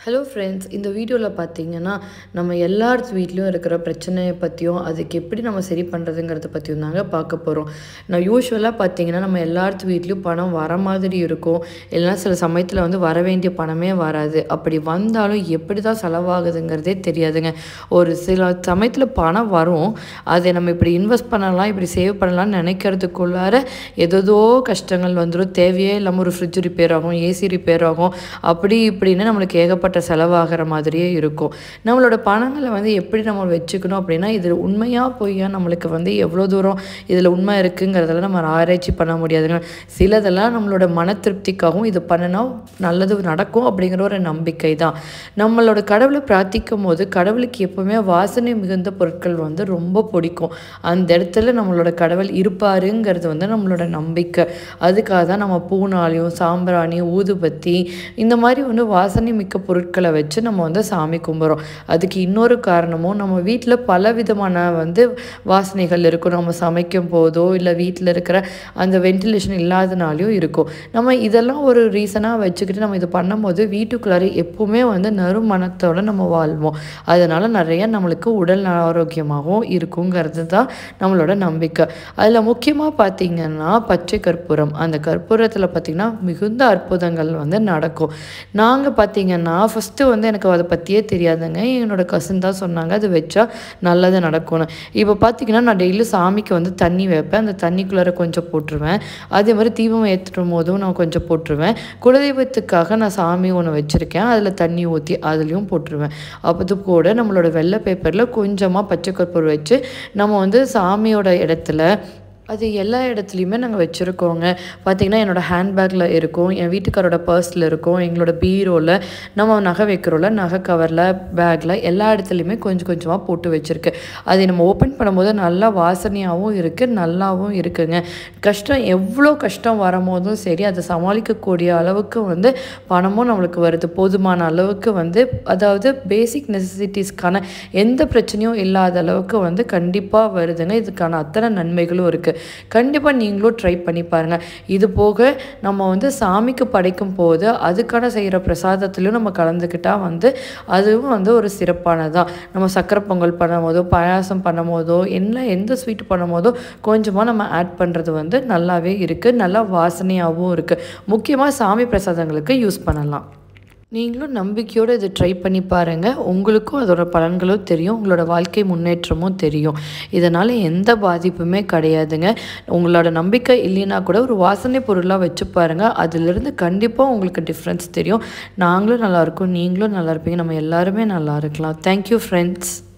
hello friends இந்த வீடியோவில் பார்த்தீங்கன்னா நம்ம எல்லார் வீட்லேயும் இருக்கிற பிரச்சனையை பற்றியும் அதுக்கு எப்படி நம்ம சரி பண்ணுறதுங்கிறத பற்றியும் தாங்க பார்க்க போகிறோம் நான் யூஸ்வலாக பார்த்தீங்கன்னா நம்ம எல்லார் வீட்லேயும் பணம் வர மாதிரி இருக்கும் இல்லைன்னா சில சமயத்தில் வந்து வர வேண்டிய பணமே வராது அப்படி வந்தாலும் எப்படி தான் செலவாகுதுங்கிறதே தெரியாதுங்க ஒரு சில சமயத்தில் பணம் வரும் அதை நம்ம இப்படி இன்வெஸ்ட் பண்ணலாம் இப்படி சேவ் பண்ணலாம்னு நினைக்கிறதுக்குள்ளார ஏதோ கஷ்டங்கள் வந்துடும் தேவையே இல்லாமல் ஒரு ஃப்ரிட்ஜ் ரிப்பேர் ஆகும் ஏசி ரிப்பேர் ஆகும் அப்படி இப்படின்னு நம்மளுக்கு ஏகப்பட்ட செலவாகிற மாதிரியே இருக்கும் நம்மளோட பணங்களை வந்து எப்படி நம்ம வச்சுக்கணும் அப்படின்னா இது உண்மையாக பொய்யா நம்மளுக்கு வந்து எவ்வளோ தூரம் இதில் உண்மை இருக்குங்கிறதெல்லாம் நம்ம ஆராய்ச்சி பண்ண முடியாதுங்க சிலதெல்லாம் நம்மளோட மன திருப்திக்காகவும் இது பண்ணினா நல்லது நடக்கும் அப்படிங்கிற ஒரு நம்பிக்கை தான் நம்மளோட கடவுளை பிரார்த்திக்கும் போது கடவுளுக்கு எப்பவுமே வாசனை மிகுந்த பொருட்கள் வந்து ரொம்ப பிடிக்கும் அந்த இடத்துல நம்மளோட கடவுள் இருப்பாருங்கிறது வந்து நம்மளோட நம்பிக்கை அதுக்காக தான் நம்ம பூனாலையும் சாம்பிராணி ஊதுபத்தி இந்த மாதிரி வந்து வாசனை மிக்க பொருட்களை வச்சு நம்ம வந்து சாமி கும்பிட்றோம் அதுக்கு இன்னொரு காரணமும் நம்ம வீட்டில் பல விதமான வந்து வாசனைகள் இருக்கும் நம்ம சமைக்கும் போதோ இல்லை வீட்டில் இருக்கிற அந்த வென்டிலேஷன் இல்லாதனாலையும் இருக்கும் நம்ம இதெல்லாம் ஒரு ரீசனாக வச்சுக்கிட்டு நம்ம இது பண்ணும்போது வீட்டுக்குள்ளார எப்பவுமே வந்து நறுமணத்தோடு நம்ம வாழ்வோம் அதனால் நிறைய நம்மளுக்கு உடல் ஆரோக்கியமாகவும் இருக்குங்கிறது தான் நம்மளோட நம்பிக்கை அதில் முக்கியமாக பார்த்தீங்கன்னா பச்சை கற்பூரம் அந்த கற்பூரத்தில் பார்த்திங்கன்னா மிகுந்த அற்புதங்கள் வந்து நடக்கும் நாங்கள் பார்த்தீங்கன்னா ஃபஸ்ட்டு வந்து எனக்கு அதை பற்றியே தெரியாதுங்க என்னோட கசின் தான் சொன்னாங்க அது வச்சா நல்லது நடக்கும்னு இப்போ பார்த்தீங்கன்னா நான் டெய்லி சாமிக்கு வந்து தண்ணி வைப்பேன் அந்த தண்ணிக்குள்ளார கொஞ்சம் போட்டுருவேன் அதே மாதிரி தீபம் ஏற்றும் போதும் நான் கொஞ்சம் போட்டுருவேன் குலதெய்வத்துக்காக நான் சாமி ஒன்று வச்சுருக்கேன் அதில் தண்ணி ஊற்றி அதுலேயும் போட்டுருவேன் அப்போது கூட நம்மளோட வெள்ளை பேப்பரில் கொஞ்சமாக பச்சை கற்பூரம் வச்சு நம்ம வந்து சாமியோட இடத்துல அது எல்லா இடத்துலையுமே நாங்கள் வச்சுருக்கோங்க பார்த்திங்கன்னா என்னோடய ஹேண்ட்பேக்கில் இருக்கும் என் வீட்டுக்காரோட பர்ஸில் இருக்கும் எங்களோட பீரோவில் நம்ம நகை வைக்கிறோம்ல நகை கவரில் பேக்கில் எல்லா இடத்துலையுமே கொஞ்சம் கொஞ்சமாக போட்டு வச்சுருக்கு அதை நம்ம ஓப்பன் பண்ணும்போது நல்லா வாசனையாகவும் இருக்குது நல்லாவும் இருக்குங்க கஷ்டம் எவ்வளோ கஷ்டம் வரும்போதும் சரி அதை சமாளிக்கக்கூடிய அளவுக்கு வந்து பணமும் நம்மளுக்கு வருது போதுமான அளவுக்கு வந்து அதாவது பேசிக் நெசசிட்டிஸ்க்கான எந்த பிரச்சனையும் இல்லாத அளவுக்கு வந்து கண்டிப்பாக வருதுங்க இதுக்கான அத்தனை நன்மைகளும் இருக்குது கண்டிப்பாக நீங்களும் ட்ரை பண்ணி பாருங்கள் இது போக நம்ம வந்து சாமிக்கு படைக்கும் போது அதுக்கான செய்கிற பிரசாதத்துலையும் நம்ம கலந்துக்கிட்டால் வந்து அதுவும் வந்து ஒரு சிறப்பானதான் நம்ம சக்கரை பொங்கல் பண்ணும் போதோ பாயாசம் பண்ணும் போதோ என்ன எந்த ஸ்வீட் பண்ணும் போதோ கொஞ்சமாக நம்ம ஆட் பண்ணுறது வந்து நல்லாவே இருக்குது நல்லா வாசனையாகவும் இருக்குது முக்கியமாக சாமி பிரசாதங்களுக்கு யூஸ் பண்ணலாம் நீங்களும் நம்பிக்கையோடு இதை ட்ரை பண்ணி பாருங்கள் உங்களுக்கும் அதோட பலன்களும் தெரியும் உங்களோட வாழ்க்கை முன்னேற்றமும் தெரியும் இதனால் எந்த பாதிப்புமே கிடையாதுங்க உங்களோட நம்பிக்கை இல்லைன்னா கூட ஒரு வாசனை பொருளாக வச்சு பாருங்கள் அதிலிருந்து கண்டிப்பாக உங்களுக்கு டிஃப்ரென்ஸ் தெரியும் நாங்களும் நல்லாயிருக்கோம் நீங்களும் நல்லா இருப்பீங்க நம்ம எல்லாருமே நல்லா இருக்கலாம் தேங்க்யூ ஃப்ரெண்ட்ஸ்